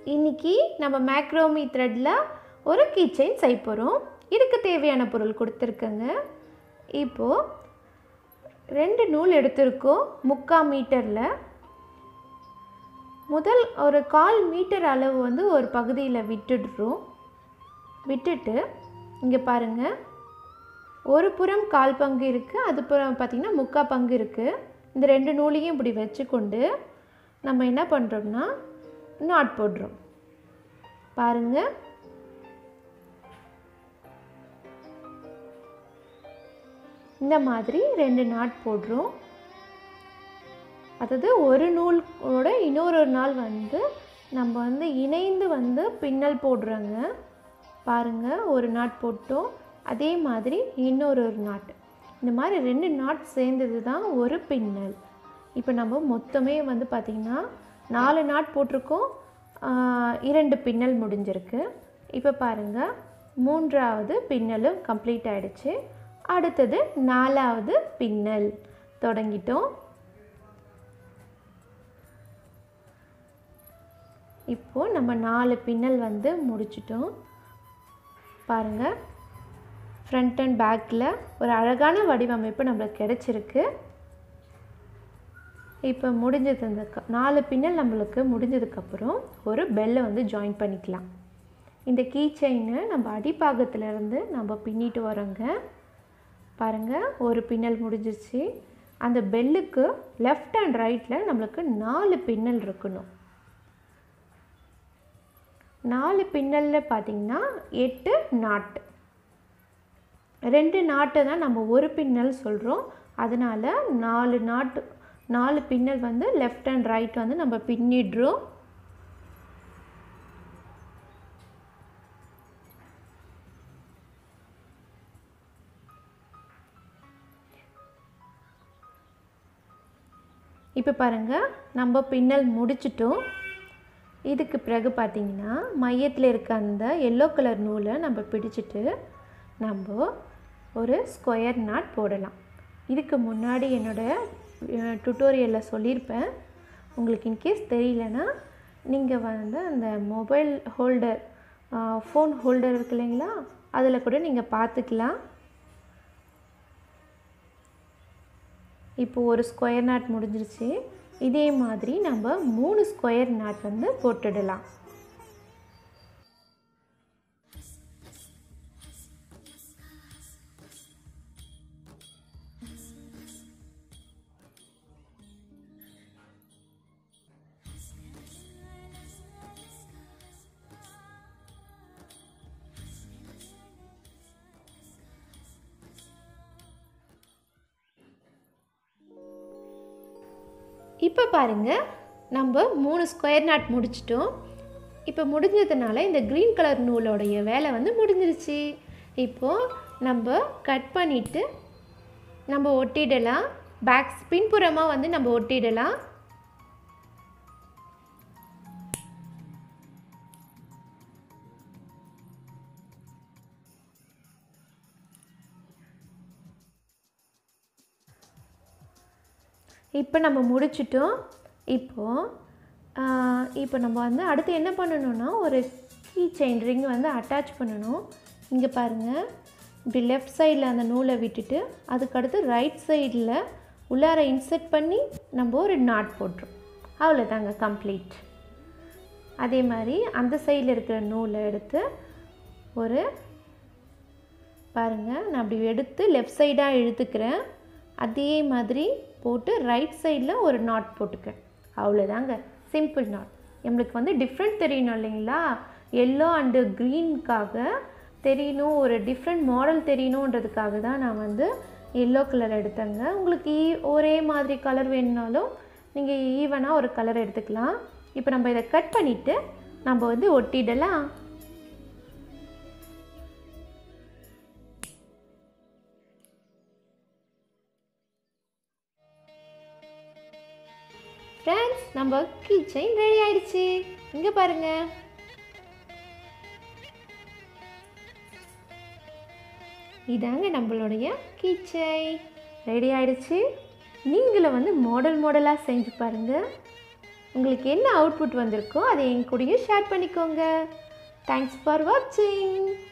இன்னைக்கு நம்ம மேக்ரோமி த்ரெட்டில் ஒரு கீச்செயின் செய்ய போகிறோம் இதுக்கு தேவையான பொருள் கொடுத்துருக்கேங்க இப்போது ரெண்டு நூல் எடுத்திருக்கோம் முக்கால் மீட்டரில் முதல் ஒரு கால் மீட்டர் அளவு வந்து ஒரு பகுதியில் விட்டுடுறோம் விட்டுட்டு இங்கே பாருங்கள் ஒரு புறம் கால் பங்கு இருக்குது அது புறம் பார்த்திங்கன்னா முக்கால் பங்கு இருக்குது இந்த ரெண்டு நூலையும் இப்படி வச்சுக்கொண்டு நம்ம என்ன பண்ணுறோம்னா நாட் போடுறோம் பாருங்கள் இந்த மாதிரி ரெண்டு நாட் போடுறோம் அதாவது ஒரு நூலோட இன்னொரு ஒரு நாள் வந்து நம்ம வந்து இணைந்து வந்து பின்னல் போடுறோங்க பாருங்கள் ஒரு நாட் போட்டோம் அதே மாதிரி இன்னொரு ஒரு நாட் இந்த மாதிரி ரெண்டு நாட் சேர்ந்தது தான் ஒரு பின்னல் இப்போ நம்ம மொத்தமே வந்து பார்த்திங்கன்னா நாலு நாட் போட்டிருக்கோம் ஆஹ், இரண்டு பின்னல் முடிஞ்சிருக்கு இப்போ பாருங்கள் மூன்றாவது பின்னலும் கம்ப்ளீட் ஆயிடுச்சு அடுத்தது நாலாவது பின்னல் தொடங்கிட்டோம் இப்போது நம்ம நாலு பின்னல் வந்து முடிச்சிட்டோம் பாருங்கள் ஃப்ரண்ட் அண்ட் பேக்கில் ஒரு அழகான வடிவமைப்பு நம்மளுக்கு கிடச்சிருக்கு இப்போ முடிஞ்சது இந்த க- நாலு பின்னல் நம்மளுக்கு முடிஞ்சதுக்கப்புறம் ஒரு பெல்லை வந்து ஜாயின் பண்ணிக்கலாம் இந்த கீ செயினை நம்ம அடிப்பாகத்துல இருந்து நம்ம பின்னிட்டு வரோங்க பாருங்கள் ஒரு பின்னல் முடிஞ்சிருச்சு அந்த பெல்லுக்கு லெஃப்ட் அண்ட் ரைட்டில் நம்மளுக்கு நாலு பின்னல் இருக்கணும் நாலு பின்னலில் பார்த்தீங்கன்னா எட்டு நாட்டு ரெண்டு நாட்டை தான் நம்ம ஒரு பின்னல் சொல்கிறோம் அதனால் நாலு நாட்டு நாலு பின்னல் வந்து லெஃப்ட் அண்ட் ரைட் வந்து நம்ம பின்னிடுறோம் இப்போ பாருங்கள் நம்ம பின்னல் முடிச்சிட்டோம் இதுக்கு பிறகு பார்த்தீங்கன்னா மையத்தில் இருக்க அந்த எல்லோ கலர் நூலை நம்ம பிடிச்சிட்டு நம்ம ஒரு ஸ்கொயர் நாட் போடலாம் இதுக்கு முன்னாடி என்னோடய டுட்டோரியலில் சொல்லியிருப்பேன் உங்களுக்கு இன்கேஸ் தெரியலனா நீங்கள் வந்து அந்த மொபைல் ஹோல்டர் ஃபோன் ஹோல்டர் இருக்கு இல்லைங்களா அதில் கூட நீங்கள் பார்த்துக்கலாம் இப்போ ஒரு ஸ்கொயர் நாட் முடிஞ்சிருச்சு இதே மாதிரி நம்ம மூணு ஸ்கொயர் நாட் வந்து போட்டுடலாம் இப்போ பாருங்கள் நம்ம மூணு ஸ்கொயர் நாட் முடிச்சிட்டோம் இப்போ முடிஞ்சதுனால இந்த க்ரீன் கலர் நூலோடைய வேலை வந்து முடிஞ்சிருச்சு இப்போது நம்ம கட் பண்ணிவிட்டு நம்ம ஒட்டிடலாம் பேக் பின்புறமாக வந்து நம்ம ஒட்டிடலாம் இப்போ நம்ம முடிச்சிட்டோம் இப்போது இப்போ நம்ம வந்து அடுத்து என்ன பண்ணணும்னா ஒரு கீ செயின் ரிங் வந்து அட்டாச் பண்ணணும் இங்கே பாருங்கள் இப்படி லெஃப்ட் சைடில் அந்த நூலை விட்டுட்டு அதுக்கடுத்து ரைட் சைடில் உள்ளார இன்செர்ட் பண்ணி நம்ம ஒரு நாட் போட்டுரும் அவ்வளோதாங்க கம்ப்ளீட் அதே மாதிரி அந்த சைடில் இருக்கிற நூலை எடுத்து ஒரு பாருங்கள் நான் அப்படி எடுத்து லெஃப்ட் சைடாக இழுத்துக்கிறேன் அதே மாதிரி போட்டு ரைட் சைடில் ஒரு நாட் போட்டுக்கிறேன் அவ்வளோதாங்க சிம்பிள் நாட் நம்மளுக்கு வந்து டிஃப்ரெண்ட் தெரியணும் இல்லைங்களா எல்லோ அண்டு க்ரீனுக்காக தெரியணும் ஒரு டிஃப்ரெண்ட் மாடல் தெரியணுன்றதுக்காக தான் நான் வந்து எல்லோ கலர் எடுத்தேங்க உங்களுக்கு ஈ ஒரே மாதிரி கலர் வேணுனாலும் நீங்கள் ஈவனாக ஒரு கலர் எடுத்துக்கலாம் இப்போ நம்ம இதை கட் பண்ணிவிட்டு நம்ம வந்து ஒட்டிடலாம் ஃப்ரெண்ட்ஸ் நம்ம கீ செயின் ரெடி ஆயிடுச்சு இங்கே பாருங்க இதாங்க நம்மளுடைய கீ செயின் ரெடி ஆயிடுச்சு நீங்களும் வந்து மாடல் மாடலாக செஞ்சு பாருங்கள் உங்களுக்கு என்ன அவுட்புட் வந்திருக்கோ அதை என் கூடயும் ஷேர் பண்ணிக்கோங்க தேங்க்ஸ் ஃபார் வாட்சிங்